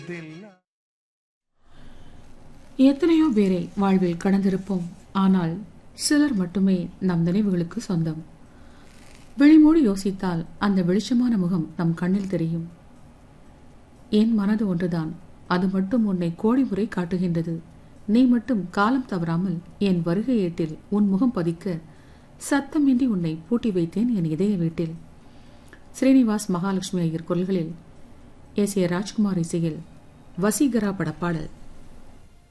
எத்தனையோ பேரை வாழ்வில் கடந்திருப்போம் ஆனால் சிலர் மட்டுமே நம் நினைவுகளுக்கு சொந்தம் விழிமூடி யோசித்தால் அந்த வெளிச்சமான முகம் நம் கண்ணில் தெரியும் என் மனது ஒன்றுதான் அது மட்டும் உன்னை கோடி முறை காட்டுகின்றது நீ மட்டும் காலம் தவறாமல் என் வருகை ஏட்டில் உன் முகம் பதிக்க சத்தமின்றி உன்னை பூட்டி வைத்தேன் என் இதய வீட்டில் ஸ்ரீனிவாஸ் மகாலட்சுமி ஐயர் குரல்களில் எஸ் ஏ ராஜ்குமார் இசையில் வசீகரா படப்பாடல்